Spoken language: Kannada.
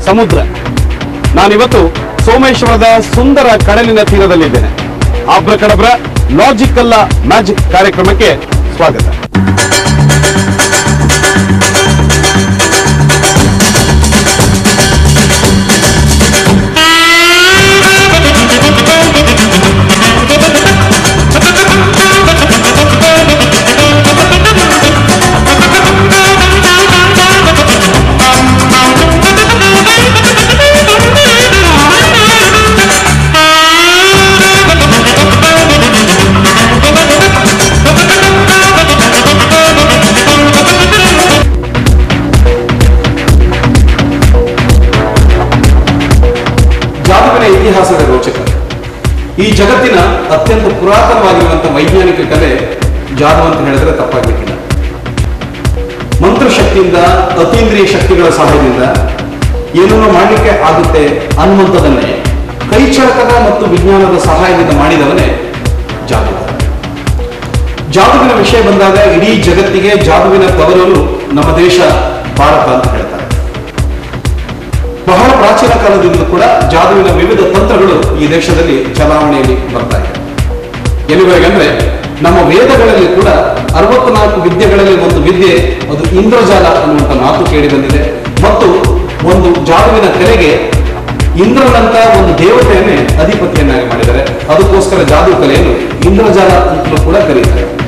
ಸಮುದ್ರ ನಾನಿವತ್ತು ಸೋಮೇಶ್ವರದ ಸುಂದರ ಕಡಲಿನ ತೀರದಲ್ಲಿದ್ದೇನೆ ಆಬ್ರಕಡಬ್ರ ಲಾಜಿಕ್ ಅಲ್ಲ ಮ್ಯಾಜಿಕ್ ಕಾರ್ಯಕ್ರಮಕ್ಕೆ ಸ್ವಾಗತ ಜಾದುವಿನ ಇತಿಹಾಸದ ರೋಚಕ ಈ ಜಗತ್ತಿನ ಅತ್ಯಂತ ಪುರಾತನವಾಗಿರುವಂತಹ ವೈಜ್ಞಾನಿಕ ಕಲೆ ಜಾದು ಅಂತ ಹೇಳಿದ್ರೆ ತಪ್ಪಾಗಲಿಕ್ಕಿಲ್ಲ ಮಂತ್ರಶಕ್ತಿಯಿಂದ ಅತೀಂದ್ರಿಯ ಶಕ್ತಿಗಳ ಸಹಾಯದಿಂದ ಏನನ್ನು ಮಾಡಲಿಕ್ಕೆ ಆಗುತ್ತೆ ಅನ್ನುವಂಥದ್ದನ್ನೇ ಕೈಚಳಕದ ಮತ್ತು ವಿಜ್ಞಾನದ ಸಹಾಯದಿಂದ ಮಾಡಿದವನೇ ಜಾದೂಗಾರ ಜಾದುವಿನ ವಿಷಯ ಬಂದಾಗ ಇಡೀ ಜಗತ್ತಿಗೆ ಜಾದುವಿನ ತವರೂರು ನಮ್ಮ ದೇಶ ಭಾರತ ಅಂತ ಹೇಳ್ತಾರೆ ಬಹಳ ಪ್ರಾಚೀನ ಕಾಲದಿಂದ ಕೂಡ ಜಾದುವಿನ ವಿವಿಧ ತಂತ್ರಗಳು ಈ ದೇಶದಲ್ಲಿ ಚಲಾವಣೆಯಲ್ಲಿ ಬರ್ತಾ ಇದೆ ಎಲ್ಲಿವರೆಗೆ ಅಂದ್ರೆ ನಮ್ಮ ವೇದಗಳಲ್ಲಿ ಕೂಡ ಅರವತ್ನಾಲ್ಕು ವಿದ್ಯೆಗಳಲ್ಲಿ ಒಂದು ವಿದ್ಯೆ ಅದು ಇಂದ್ರಜಾಲ ಅನ್ನುವಂಥ ಮಾತು ಕೇಳಿ ಬಂದಿದೆ ಮತ್ತು ಒಂದು ಜಾದುವಿನ ಕಲೆಗೆ ಇಂದ್ರನಂತ ಒಂದು ದೇವತೆಯನ್ನೇ ಅಧಿಪತಿಯನ್ನಾಗಿ ಮಾಡಿದ್ದಾರೆ ಅದಕ್ಕೋಸ್ಕರ ಜಾದು ಕಲೆಯನ್ನು ಇಂದ್ರಜಾಲ ಅಂತಲೂ ಕೂಡ ಕರೀತಾರೆ